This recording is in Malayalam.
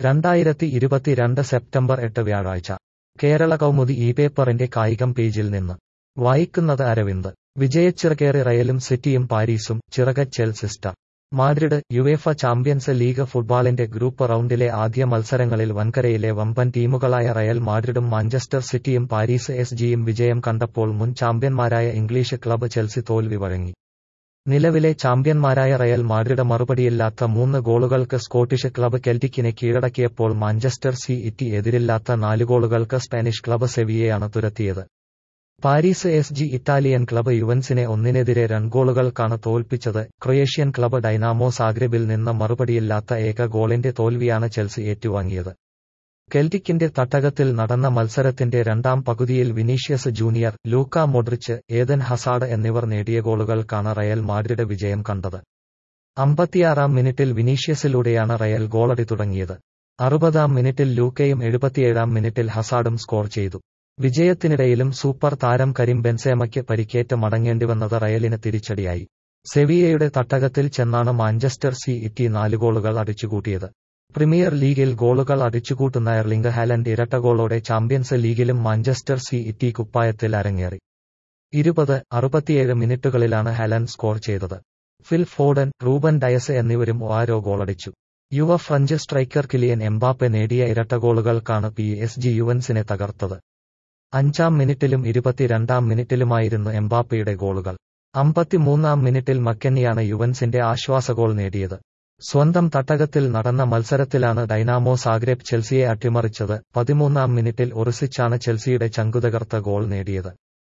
രണ്ടായിരത്തി ഇരുപത്തിരണ്ട് സെപ്റ്റംബർ എട്ട് വ്യാഴാഴ്ച കേരള കൗമുദി ഈ പേപ്പറിന്റെ കായികം പേജിൽ നിന്ന് വായിക്കുന്നത് അരവിന്ദ് വിജയച്ചിറകേറി റയലും സിറ്റിയും പാരീസും ചിറകച്ചേൽ സിസ്റ്റർ മാഡ്രിഡ് യുവേഫ ചാമ്പ്യൻസ് ലീഗ് ഫുട്ബോളിന്റെ ഗ്രൂപ്പ് റൗണ്ടിലെ ആദ്യ മത്സരങ്ങളിൽ വൻകരയിലെ വമ്പൻ ടീമുകളായ റയൽ മാഡ്രിഡും മാഞ്ചസ്റ്റർ സിറ്റിയും പാരീസ് എസ് ജിയും വിജയം കണ്ടപ്പോൾ മുൻ ചാമ്പ്യന്മാരായ ഇംഗ്ലീഷ് ക്ലബ്ബ് ചെൽസി തോൽവി വഴങ്ങി നിലവിലെ ചാമ്പ്യന്മാരായ റയൽ മാഡ്രിഡ് മറുപടിയില്ലാത്ത മൂന്ന് ഗോളുകൾക്ക് സ്കോട്ടിഷ് ക്ലബ്ബ് കെൽറ്റിക്കിനെ കീഴടക്കിയപ്പോൾ മാഞ്ചസ്റ്റർ സി ഇറ്റി എതിരില്ലാത്ത നാല് ഗോളുകൾക്ക് സ്പാനിഷ് ക്ലബ്ബ് സെവിയെയാണ് തുരത്തിയത് Paris S G Italian club യുവൻസിനെ ഒന്നിനെതിരെ രൺഗോളുകൾക്കാണ് തോൽപ്പിച്ചത് ക്രൊയേഷ്യൻ ക്ലബ്ബ് ഡൈനാമോ സാഗ്രബിൽ നിന്ന് മറുപടിയില്ലാത്ത ഏക ഗോളിന്റെ തോൽവിയാണ് ചെൽസി ഏറ്റുവാങ്ങിയത് കെൽറ്റിക്കിന്റെ തട്ടകത്തിൽ നടന്ന മത്സരത്തിന്റെ രണ്ടാം പകുതിയിൽ Vinicius Junior Luka Modric Eden Hazard എന്നിവർ നേടിയ ഗോളുകൾക്കാണ് റയൽ മാഡ്രിഡ് വിജയം കണ്ടത് അമ്പത്തിയാറാം മിനിറ്റിൽ വിനീഷ്യസിലൂടെയാണ് റയൽ ഗോളടി തുടങ്ങിയത് അറുപതാം മിനിറ്റിൽ ലൂക്കയും എഴുപത്തിയേഴാം മിനിറ്റിൽ ഹസാഡും സ്കോർ ചെയ്തു വിജയത്തിനിടയിലും സൂപ്പർ താരം കരീം ബെൻസേമയ്ക്ക് പരിക്കേറ്റ് മടങ്ങേണ്ടിവന്നത് റയലിന് തിരിച്ചടിയായി സെവിയയുടെ തട്ടകത്തിൽ ചെന്നാണ് മാഞ്ചസ്റ്റർ സി ഇറ്റി നാല് ഗോളുകൾ അടിച്ചുകൂട്ടിയത് പ്രീമിയർ ലീഗിൽ ഗോളുകൾ അടിച്ചുകൂട്ടുന്ന എർലിംഗ് ഹാലൻഡ് ഇരട്ട ഗോളോടെ ചാമ്പ്യൻസ് ലീഗിലും മാഞ്ചസ്റ്റർ സി ഇറ്റി കുപ്പായത്തിൽ അരങ്ങേറി ഇരുപത് അറുപത്തിയേഴ് മിനിറ്റുകളിലാണ് ഹാലൻഡ് സ്കോർ ചെയ്തത് ഫിൽ ഫോഡൻ റൂബൻ ഡയസ് എന്നിവരും ഓരോ ഗോളടിച്ചു യുവ ഫ്രഞ്ച് സ്ട്രൈക്കർ കിലിയൻ എംബാപ്പെ നേടിയ ഇരട്ട ഗോളുകൾക്കാണ് പി എസ് ജി യുവൻസിനെ തകർത്തത് അഞ്ചാം മിനിറ്റിലും ഇരുപത്തിരണ്ടാം മിനിറ്റിലുമായിരുന്നു എംബാപ്പയുടെ ഗോളുകൾ അമ്പത്തിമൂന്നാം മിനിറ്റിൽ മക്കന്നിയാണ് യുവൻസിന്റെ ആശ്വാസഗോൾ നേടിയത് സ്വന്തം തട്ടകത്തിൽ നടന്ന മത്സരത്തിലാണ് ഡൈനാമോ സാഗ്രേബ് ചെൽസിയെ അട്ടിമറിച്ചത് പതിമൂന്നാം മിനിറ്റിൽ ഒറിസിച്ചാണ് ചെൽസിയുടെ ചങ്കുതകർത്ത ഗോൾ നേടിയത്